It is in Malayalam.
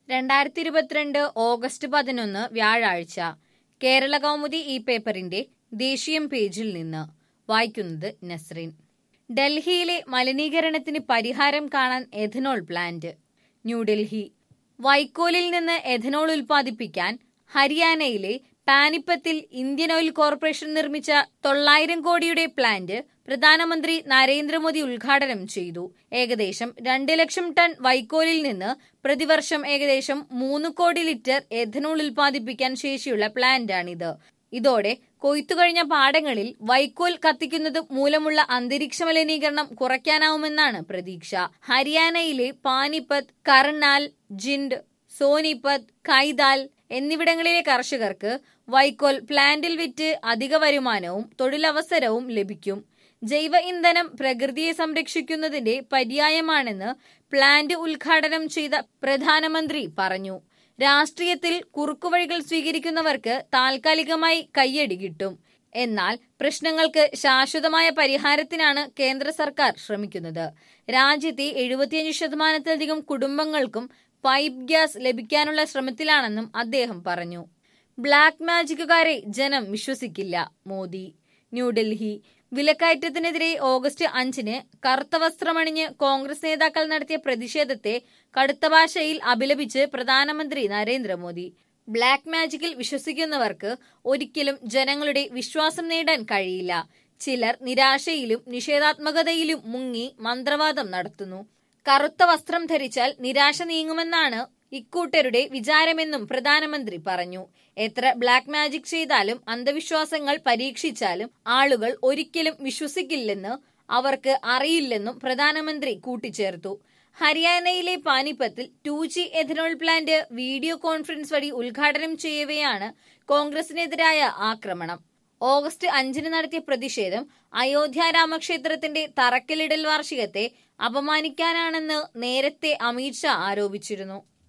രണ്ടായിരത്തി ഇരുപത്തിരണ്ട് ഓഗസ്റ്റ് പതിനൊന്ന് വ്യാഴാഴ്ച കേരള കൗമുദി ഈ പേപ്പറിന്റെ ദേശീയം പേജിൽ നിന്ന് വായിക്കുന്നത് നസ്രീൻ ഡൽഹിയിലെ മലിനീകരണത്തിന് പരിഹാരം കാണാൻ എഥനോൾ പ്ലാന്റ് ന്യൂഡൽഹി വൈക്കോലിൽ നിന്ന് എഥനോൾ ഉൽപ്പാദിപ്പിക്കാൻ ഹരിയാനയിലെ പാനിപ്പത്തിൽ ഇന്ത്യൻ ഓയിൽ കോർപ്പറേഷൻ നിർമ്മിച്ച തൊള്ളായിരം കോടിയുടെ പ്ലാന്റ് പ്രധാനമന്ത്രി നരേന്ദ്രമോദി ഉദ്ഘാടനം ചെയ്തു ഏകദേശം രണ്ട് ലക്ഷം ടൺ വൈക്കോലിൽ നിന്ന് പ്രതിവർഷം ഏകദേശം മൂന്ന് കോടി ലിറ്റർ എഥനോൾ ഉൽപ്പാദിപ്പിക്കാൻ ശേഷിയുള്ള പ്ലാന്റാണിത് ഇതോടെ കൊയ്ത്തുകഴിഞ്ഞ പാടങ്ങളിൽ വൈക്കോൽ കത്തിക്കുന്നത് മൂലമുള്ള അന്തരീക്ഷ മലിനീകരണം കുറയ്ക്കാനാവുമെന്നാണ് പ്രതീക്ഷ ഹരിയാനയിലെ പാനിപ്പത്ത് കർണാൽ ജിൻഡ് സോനിപത്ത് കൈതാൽ എന്നിവിടങ്ങളിലെ കർഷകർക്ക് വൈക്കോൽ പ്ലാന്റിൽ വിറ്റ് അധിക വരുമാനവും തൊഴിലവസരവും ലഭിക്കും ജൈവ ഇന്ധനം പ്രകൃതിയെ സംരക്ഷിക്കുന്നതിന്റെ പര്യായമാണെന്ന് പ്ലാന്റ് ഉദ്ഘാടനം ചെയ്ത പ്രധാനമന്ത്രി പറഞ്ഞു രാഷ്ട്രീയത്തിൽ കുറുക്കുവഴികൾ സ്വീകരിക്കുന്നവർക്ക് താൽക്കാലികമായി കയ്യടി കിട്ടും എന്നാൽ പ്രശ്നങ്ങൾക്ക് ശാശ്വതമായ പരിഹാരത്തിനാണ് കേന്ദ്ര സർക്കാർ ശ്രമിക്കുന്നത് രാജ്യത്തെ എഴുപത്തിയഞ്ച് ശതമാനത്തിലധികം കുടുംബങ്ങൾക്കും പൈപ്പ് ഗ്യാസ് ലഭിക്കാനുള്ള ശ്രമത്തിലാണെന്നും അദ്ദേഹം പറഞ്ഞു ബ്ലാക്ക് മാജിക്കുകാരെ ജനം വിശ്വസിക്കില്ല മോദി ന്യൂഡൽഹി വിലക്കയറ്റത്തിനെതിരെ ഓഗസ്റ്റ് അഞ്ചിന് കറുത്ത വസ്ത്രമണിഞ്ഞ് കോൺഗ്രസ് നേതാക്കൾ നടത്തിയ പ്രതിഷേധത്തെ കടുത്ത ഭാഷയിൽ അപലപിച്ച് പ്രധാനമന്ത്രി നരേന്ദ്രമോദി ബ്ലാക്ക് മാജിക്കിൽ വിശ്വസിക്കുന്നവർക്ക് ഒരിക്കലും ജനങ്ങളുടെ വിശ്വാസം നേടാൻ കഴിയില്ല ചിലർ നിരാശയിലും നിഷേധാത്മകതയിലും മുങ്ങി മന്ത്രവാദം നടത്തുന്നു കറുത്ത വസ്ത്രം ധരിച്ചാൽ നിരാശ നീങ്ങുമെന്നാണ് ഇക്കൂട്ടരുടെ വിചാരമെന്നും പ്രധാനമന്ത്രി പറഞ്ഞു എത്ര ബ്ലാക്ക് മാജിക് ചെയ്താലും അന്ധവിശ്വാസങ്ങൾ പരീക്ഷിച്ചാലും ആളുകൾ ഒരിക്കലും വിശ്വസിക്കില്ലെന്ന് അവർക്ക് അറിയില്ലെന്നും പ്രധാനമന്ത്രി കൂട്ടിച്ചേർത്തു ഹരിയാനയിലെ പാനിപ്പത്തിൽ two G ethanol plant video conference വഴി ഉദ്ഘാടനം ചെയ്യവെയാണ് കോൺഗ്രസിനെതിരായ ആക്രമണം ഓഗസ്റ്റ് അഞ്ചിന് നടത്തിയ പ്രതിഷേധം അയോധ്യ രാമക്ഷേത്രത്തിന്റെ തറക്കല്ലിടൽ വാർഷികത്തെ അപമാനിക്കാനാണെന്ന് നേരത്തെ അമിത്ഷാ ആരോപിച്ചിരുന്നു